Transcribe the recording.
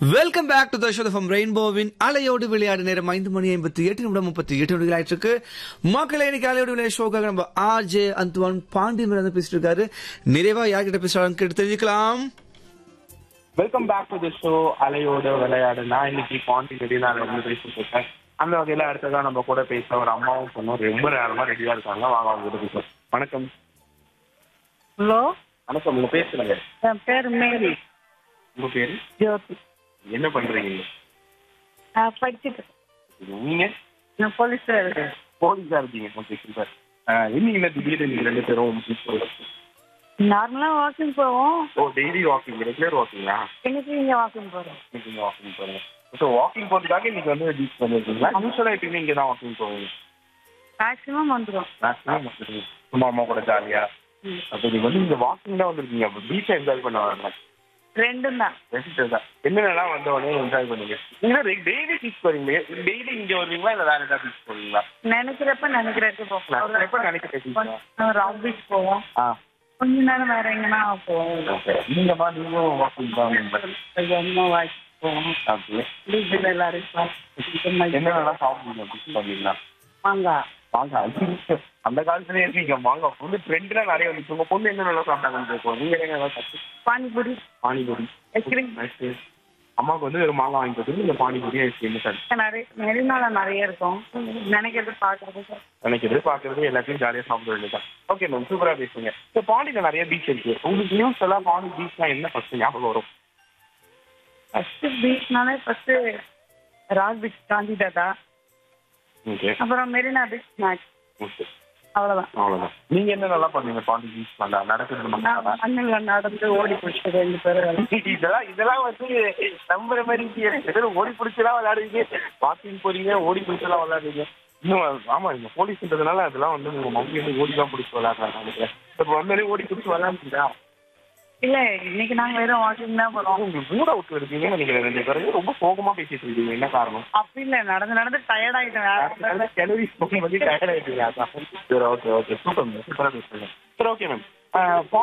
Welcome back to the show from ரெயின்போவின் அலையோடு விளையாடு நேரம் ஐந்து மணி ஐம்பத்தி எட்டு நிமிடம் முப்பத்தி எட்டு நிமிடங்கள் ஆயிட்டு இருக்கு மக்களே இன்னைக்கு அலையோடு விளையாடு ஷோக்காக நம்ம ஆர் ஜே அந்துவான் பாண்டியன் வந்து பேசிட்டு இருக்காரு நிறைவா யார்கிட்ட பேசுறாங்க கேட்டு தெரிஞ்சுக்கலாம் welcome back to the show அலையோட விளையாடு நான் இன்னைக்கு பாண்டி வெளிநாடு வந்து பேசிட்டு இருக்கேன் அந்த வகையில அடுத்ததா நம்ம கூட பேச ஒரு அம்மாவும் சொன்னோம் ரொம்ப நேரமா ரெடியா இருக்காங்க வாங்க அவங்க கிட்ட பேசுவோம் வணக்கம் ஹலோ வணக்கம் உங்க பேர் சொல்லுங்க என் பேர் மேரி உங்க பேரு ஜோதி என்ன பண்றீங்க நான் படிச்சுட்டு இருக்கேன். நீங்க நான் போலீஸ்ல இருக்கேன் போலீஸா இருக்கீங்க ஓகே சூப்பர் இன்னைக்கு திடீர்னு நீங்க ரெண்டு பேரும் நார்மலா வாக்கிங் போவோம் ஓ டெய்லி வாக்கிங் ரெகுலர் வாக்கிங்களா இன்னைக்கு இங்க வாக்கிங் போறோம் இன்னைக்கு வாக்கிங் போறீங்க ஸோ வாக்கிங் போறதுக்காக இன்னைக்கு வந்து பீச் பண்ணிருக்கீங்களா யூஸ்வலா எப்பயுமே இங்க தான் வாக்கிங் போவீங்க மேக்ஸிமம் வந்துடும் மேக்ஸிமம் சும்மா அம்மா கூட ஜாலியா அப்போ நீங்க வந்து இந்த வாக்கிங் தான் வந்திருக்கீங்க அப்போ பீச்சை என்ஜாய் பண்ண வரல ரெண்டும் தான் ரெசிஸ்டர் தான் என்னென்னலாம் வந்த உடனே என்ஜாய் பண்ணுங்க நீங்க டெய்லி பீச் போறீங்க டெய்லி இங்க வருவீங்களா இல்ல வேற ஏதாவது பீச் போவீங்களா நினைக்கிறப்ப நினைக்கிறதுக்கு போவோம் எப்ப நினைக்கிற பீச் ரவுண்ட் பீச் போவோம் ஆ கொஞ்ச நேரம் வேற எங்கன்னா போவோம் ஓகே நீங்கம்மா நீங்களும் வாக்கிங் தான் கொஞ்சமா வாக்கிங் போவோம் ஓகே பீச்சில் எல்லாரும் சாப்பிட்டு என்னென்னலாம் சாப்பிடுவீங்க பீச் பண்ணீங்களா மாங்காய் மாங்காய் அந்த காலத்துல இருக்கீங்க மாங்காய் பொண்ணு ட்ரெண்ட்ல நிறைய வந்துச்சு உங்க பொண்ணு என்னென்ன சாப்பிட்டாங்கன்னு கேட்கும் நீங்க என்ன சாப்பிட்டு பானிபூரி பானிபூரி ஐஸ்கிரீம் நைஸ் அம்மாவுக்கு வந்து ஒரு மாங்காய் வாங்கி கொடுத்து இந்த பானிபூரி ஐஸ்கிரீம் சார் நிறைய மெரினால நிறைய இருக்கும் நினைக்கிறது பாக்குறது நினைக்கிறது பாக்குறது எல்லாத்தையும் ஜாலியா சாப்பிட வேண்டியதான் ஓகே மேம் சூப்பரா பேசுங்க இப்போ பாண்டியில நிறைய பீச் இருக்கு உங்களுக்கு நியூஸ் எல்லாம் பாண்டி பீச்னா என்ன ஃபர்ஸ்ட் ஞாபகம் வரும் ஃபர்ஸ்ட் பீச்னாலே ஃபர்ஸ்ட் ராக் பீச் காந்தி தாத்தா ஓகே அப்புறம் மெரினா பீச் மேக்ஸ் ஓகே அவ்வளவுதான் அவ்வளவுதான் நீங்க என்ன நல்லா பண்ணுவீங்க பாண்டி பீச் பண்ண நடக்குது நான் நம்ம மண்ணில் நடந்து ஓடி பிடிச்சது ரெண்டு பேரும் இதெல்லாம் இதெல்லாம் வந்து நம்புற மாதிரி இல்லையே. ஏதோ ஓடி பிடிச்சலாம் விளையாடுவீங்க வாக்கிங் போறீங்க ஓடி பிடிச்சலாம் விளையாடுவீங்க இன்னும் ஆமா இந்த போலீஸ்ன்றதுனால அதெல்லாம் வந்து உங்க மம்மி வந்து ஓடி தான் பிடிச்சி விளையாடுறாங்க நினைக்கிறேன் இப்போ வந்தாலே ஓடி பிடிச்சி விளையாடுறீங்களா இல்ல இன்னைக்கு நாங்க வெறும் வாக்கிங் தான் போறோம் உங்களுக்கு மூட் அவுட் இருக்கீங்கன்னு நினைக்கிறேன் ரெண்டு பேரும் ரொம்ப சோகமா பேசிட்டு இருக்கீங்க என்ன காரணம் அப்படி இல்ல நடந்து நடந்து டயர்ட் ஆயிட்டேன் கிளவி போகும்போது டயர்ட் ஆயிட்டீங்க சரி ஓகே ஓகே சூப்பர் மேம் சூப்பரா பேசுறீங்க சரி ஓகே மேம்